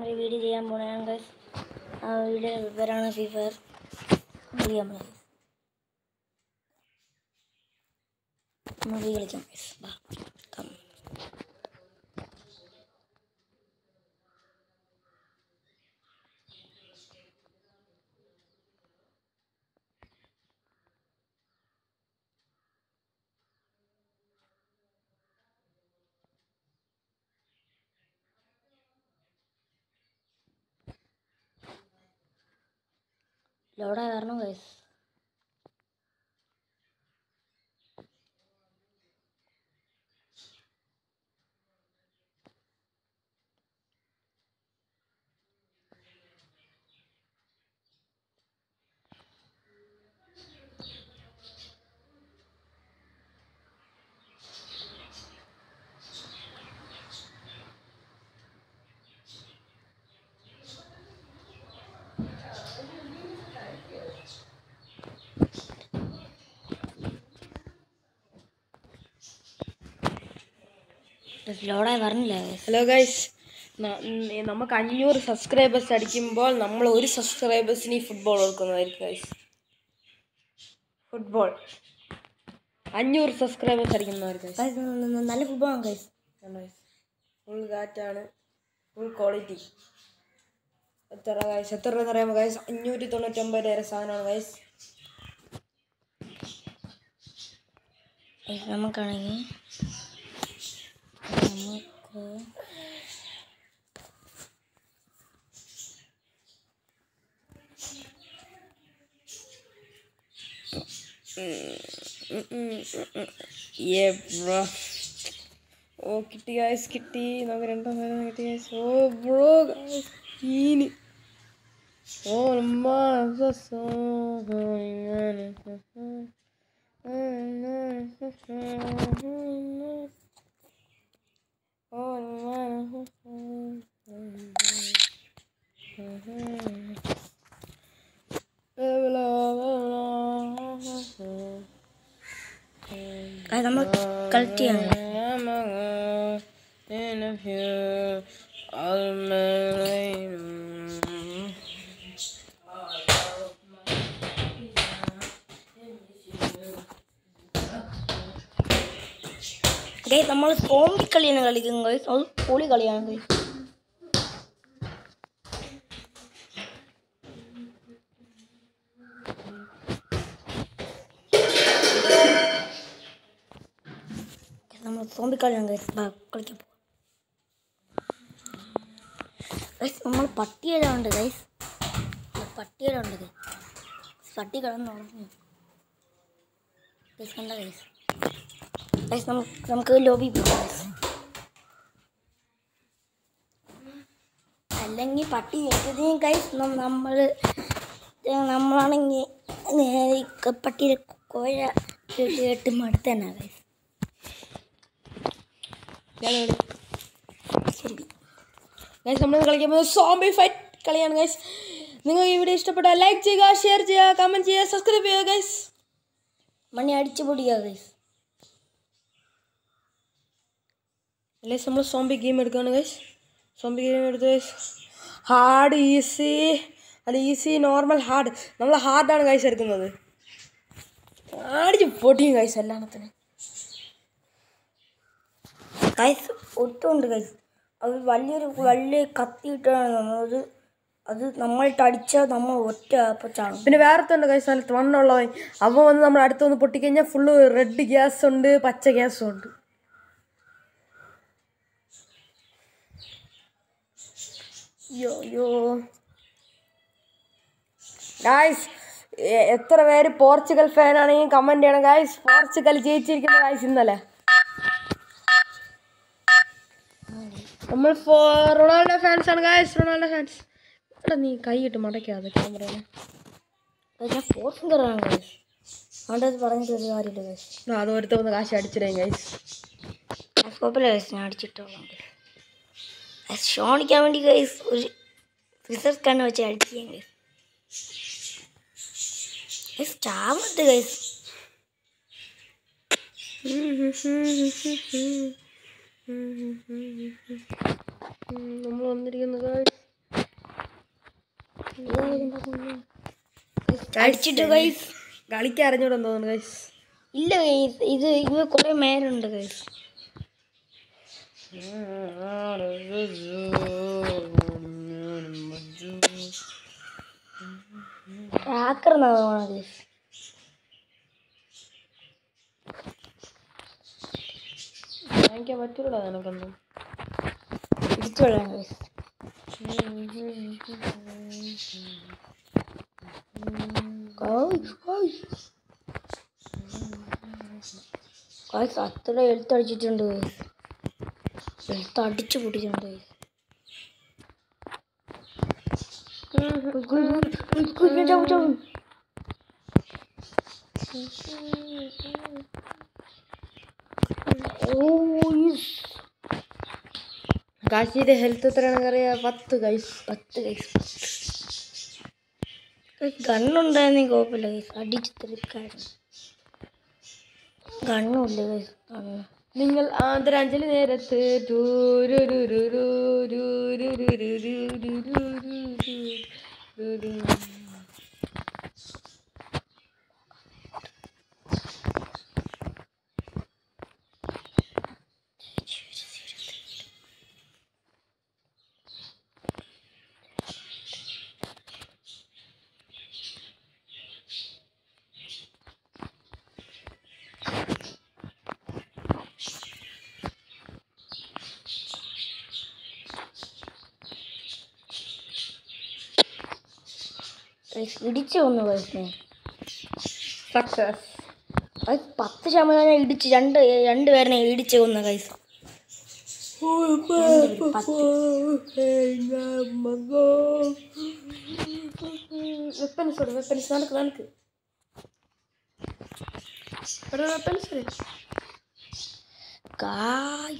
ഒരു വീഡിയോ ചെയ്യാൻ പോണേണ് ഗൈസ് ആ വീഡിയോ പേരാണ് ഫ്രീ ഫയർ കളിക്കാൻ പോണത് നമുക്ക് കളിക്കാം ഗൈസ് വാ കം ലോഡാ കാരണം ഗൈസ് ലോഡായി പറഞ്ഞില്ല ഗൈസ് ഹലോ ഗൈസ് നമുക്ക് അഞ്ഞൂറ് സബ്സ്ക്രൈബേഴ്സ് അടിക്കുമ്പോൾ നമ്മൾ ഒരു സബ്സ്ക്രൈബേഴ്സിന് ഈ ഫുട്ബോൾ കൊടുക്കുന്നതായിരിക്കും ഗൈസ് ഫുട്ബോൾ അഞ്ഞൂറ് സബ്സ്ക്രൈബേഴ്സ് അടിക്കുന്നവർക്ക് ഗൈസ് ഗൈസ് നല്ല ഫുട്ബോളാണ് ഗൈസ് ഫുൾ കാറ്റാണ് ഫുൾ ക്വാളിറ്റി എത്ര ഗൈസ് എത്ര രൂപ അറിയാമോ ഗൈസ് അഞ്ഞൂറ്റി തൊണ്ണൂറ്റൊമ്പത് വരെ സാധനമാണ് ഗൈസ് ഗൈസ് നമുക്കാണെങ്കിൽ നമുക്ക് ഓ കിട്ടി ഗൈസ് കിട്ടി നമുക്ക് രണ്ടാം നേരം കിട്ടി ഗൈസ് ഓ ബ്രോ ഗൈസ് ഈന് ഓ നമ്മ ഗൈസ് നമ്മൾ കളക്ട് ചെയ്യാൻ ഗൈസ് നമ്മൾ സോംബി കളിയാണ് കളിക്കുന്നത് ഗൈസ് അത് പൊളി കളിയാണ് ഗൈസ് നമ്മൾ സോംബി കളിയാണ് ഗൈസ് ബാ കളിക്കാൻ പോവാം ഗൈസ് നമ്മൾ പട്ടിയിലുണ്ട് ഗൈസ് പട്ടിയിലുണ്ട് ഗൈസ് പട്ടി കിടന്ന് ഉറങ്ങി ഗൈസ് കണ്ട ഗൈസ് ഗൈസ് നമുക്ക് നമുക്ക് ലോബി പോകാം ഗൈസ് അല്ലെങ്കിൽ പട്ടി വെച്ചതിനും ഗൈസ് നമ്മൾ നമ്മളാണെങ്കിൽ നേരെ ഈ പട്ടിയുടെ കോഴ കേട്ട് മടുത്തന്നെ ഗൈസ് ശരി ഗൈസ് നമ്മൾ കളിക്കാൻ പോകുന്നത് സോംബി ഫൈറ്റ് കളിയാണ് ഗൈസ് നിങ്ങൾക്ക് ഈ വീഡിയോ ഇഷ്ടപ്പെട്ടാൽ ലൈക്ക് ചെയ്യുക ഷെയർ ചെയ്യുക കമൻറ്റ് ചെയ്യുക സബ്സ്ക്രൈബ് ചെയ്യുക ഗൈസ് മണി അടിച്ചു പൊടിയാ ഗൈസ് അല്ലേ നമ്മൾ സോംബി ഗെയിം എടുക്കുകയാണ് ഗൈസ് സോംബി ഗെയിം എടുത്ത് ഗൈസ് ഹാർഡ് ഈസി അല്ല ഈസി നോർമൽ ഹാർഡ് നമ്മൾ ഹാർഡാണ് ഗൈസ് എടുക്കുന്നത് അടിച്ച് പൊട്ടിയും ഗൈസ് എല്ലാത്തിനും ഗൈസ് ഒട്ടുമുണ്ട് ഗൈസ് അത് വലിയൊരു വലിയ കത്തിയിട്ടാണ് അത് അത് നമ്മളിട്ട് അടിച്ചാൽ നമ്മൾ ഒറ്റ അപ്പം ചാടും പിന്നെ വേറത്തുണ്ട് ഗൈസ് നല്ല വണ്ണുള്ളവൻ അവൻ വന്ന് നമ്മൾ അടുത്ത് വന്ന് പൊട്ടിക്കഴിഞ്ഞാൽ ഫുള്ള് റെഡ് ഗ്യാസ് ഉണ്ട് പച്ച ഗ്യാസും ഉണ്ട് യോ യോ ഗായ്സ് എത്ര പേര് പോർച്ചുഗൽ ഫാൻ ആണെങ്കിൽ കമന്റ് ചെയ്യണം ഗായ്സ് പോർച്ചുഗൽ ജയിച്ചിരിക്കുന്ന ഗായ്സ് ഇന്നലെ നമ്മൾ ഫോ- റൊണാൾഡോ ഫാൻസ് ആണ് ഗായ്സ് റൊണാൾഡോ ഫാൻസ് എടാ നീ കൈ ഇട്ട് മടക്കാതെ ക്യാമറയിൽ ഞാൻ ഫോർത്ത് ഫിംഗറാണ് ഗൈസ് അതുകൊണ്ട് അത് പറഞ്ഞിട്ട് ഒരു കാര്യമില്ല ഗൈസ് അത് ഒരുത്ത വന്ന് കാശ് അടിച്ചിടേ ഗൈസ് കുഴപ്പമില്ല ഗൈസ് ഞാൻ അടിച്ചിട്ടോളാം ഗൈസ് ഷോണിക്കാൻ വേണ്ടി ഗൈസ് ഒരു റിസർച്ച് കണ്ണ് വെച്ച് അടിക്കാൻ ഗൈസ് ഗൈസ് ചാവുന്നുണ്ട് ഗൈസ് നമ്മൾ വന്നിരിക്കുന്നു ഗായ്സ് അടിച്ചിട്ട് ഗൈസ് കളിക്ക് അറിഞ്ഞൂടെന്ന് തോന്നുന്നു ഗൈസ് ഇല്ല ഗൈസ് ഇത് ഇത് കുറെ മേലുണ്ട് ഗൈസ് ഹാക്കർ എന്നാണ് ഗൈസ് വാങ്ങിക്കാൻ പറ്റൂടാ നിനക്കൊന്നും ഇടിച്ചോളാം ഗൈസ് ഗൈസ് അത്ര എഴുത്ത് അടിച്ചിട്ടുണ്ട് ഗൈസ് എഴുത്ത് അടിച്ചു പൊട്ടിച്ചിട്ടുണ്ട് ഗൈസ് കാശിയുടെ ഹെൽത്ത് എത്രയാണെന്ന് അറിയാം പത്ത് ഗൈസ് പത്ത് ഗൈസ് ഗണ്ണുണ്ടായിരുന്നെങ്കിൽ കുഴപ്പമില്ല ഗൈസ് അടിച്ച് തെറിക്കായിരുന്നു ഗണ്ണുമില്ല ഗൈസ് ഗണ്ണ് നിങ്ങൾ ആദരാഞ്ജലി നേരത്ത് ഗൈസ് ഇടിച്ച് കൊന്നു ഗൈസ് സക്സസ് ഗൈസ് പത്ത് ശതമാനം ഞാൻ ഇടിച്ച് രണ്ട് രണ്ട് പേരെ ഇടിച്ച് കൊന്ന ഗൈസ് വെപ്പൻസ് വെപ്പൻസ് നടക്ക് നടക്ക് വെപ്പൻസ് ഗായ്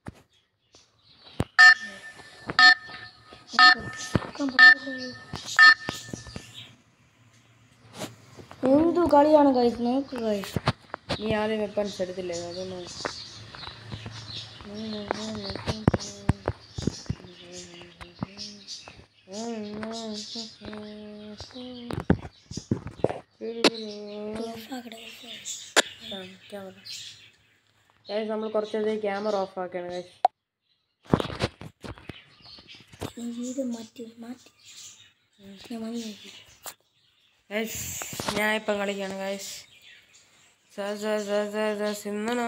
എന്തു കളിയാണ് ഗൈസ് നോക്ക് ഗൈസ് നീ ആദ്യം വെപ്പൻസ് എടുത്തില്ലേ അതൊന്നും ക്യാമറ നമ്മൾ കുറച്ചത് ക്യാമറ ഓഫ് ആക്കുകയാണ് guys. ഇത് മാറ്റി മാറ്റി ഞാൻ മതി നോക്കി Guys, ഞാൻ ഇപ്പം കളിക്കാണ് ഗൈസ് സിന്നണോ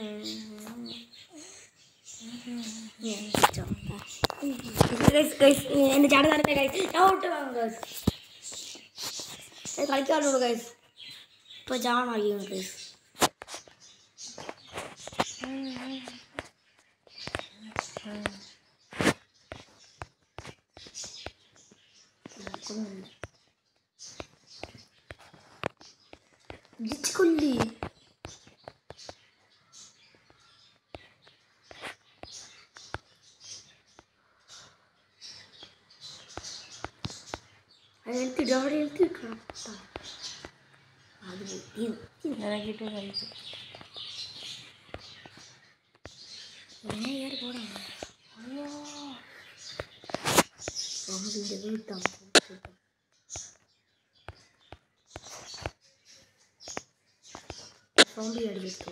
എന്റെ ചാടി നടത്തെ ഗൈസ് ഞാൻ ഒട്ട് വാങ്ങും ഗൈസ് കളിക്കാറുള്ളൂ ഗൈസ് ഇപ്പൊ ചാണായിരിക്കും ഗൈസ് കൊല്ലി എനിക്ക് ഡോറി എനിക്ക് അത് ഇത് നിനക്കിട്ട് കളിച്ചു എങ്ങനെ കയറി പോടാ സോമ്പിൻ്റെ വീട്ടാം സോമ്പി അടിച്ചിട്ടു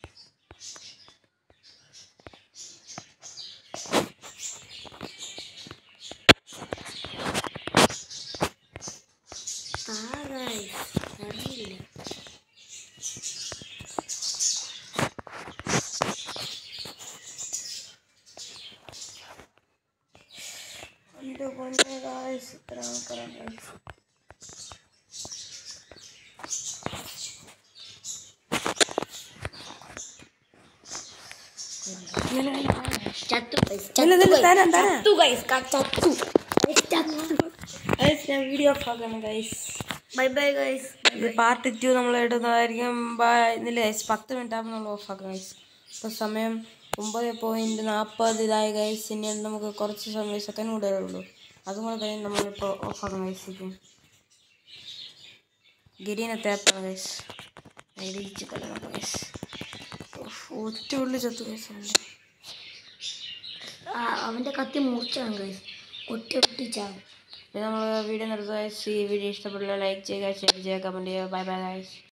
അറിയില്ല എൻ്റെ പൊന്നെ ഗൈസ് ഇത്ര ആൾക്കാരാണ് ഗൈസ് ചത്തു guys. ഇല്ല, ഇല്ല, ചത്തു തരാം, guys. തരാം. ചത്തു guys. ക- ചത്തു Guys, ചത്തു ഗൈസ് ഞാൻ വീഡിയോ ഓഫ് ആക്കാണ് ഗൈസ് ബൈ ബൈ ഗൈസ് ഇത് പാർട്ട് ടു നമ്മൾ ഇടുന്നതായിരിക്കും ബൈ- ഇന്നില്ല ഗൈസ് പത്ത് മിനിറ്റ് ആകുമ്പോൾ നമ്മൾ ഓഫ് ആക്കാം ഗൈസ് ഇപ്പോൾ സമയം ഒമ്പത് പോയിൻറ്റ് നാൽപ്പത് ഇതായി ഗൈസ് ഇനി നമുക്ക് കുറച്ച് സമയം സെക്കൻഡ് കൂടെ ഉള്ളൂ അതും കൂടെ കഴിഞ്ഞ് നമ്മളിപ്പോൾ ഓഫ് ആക്കാം ഗൈസ് ഗിരീനെ തേപ്പാണ് ഗൈസ് ഇടിച്ച് കൊല്ലണം ഗൈസ് ഒറ്റ ഉള്ളിൽ ചത്തു ഗൈസ് അവൻ്റെ ആ, അവന്റെ കത്തി മൂർച്ചാണ് ഗൈസ് ഒറ്റ ഒട്ടിച്ചാണ് നമ്മൾ വീഡിയോ നിർത്തുക ഗൈസ് ഈ വീഡിയോ ഇഷ്ടപ്പെട്ടില്ല ലൈക്ക് ചെയ്യുക ഷെയർ ചെയ്യുക കമൻറ്റ് ചെയ്യുക ബൈ ബൈ ഗൈസ്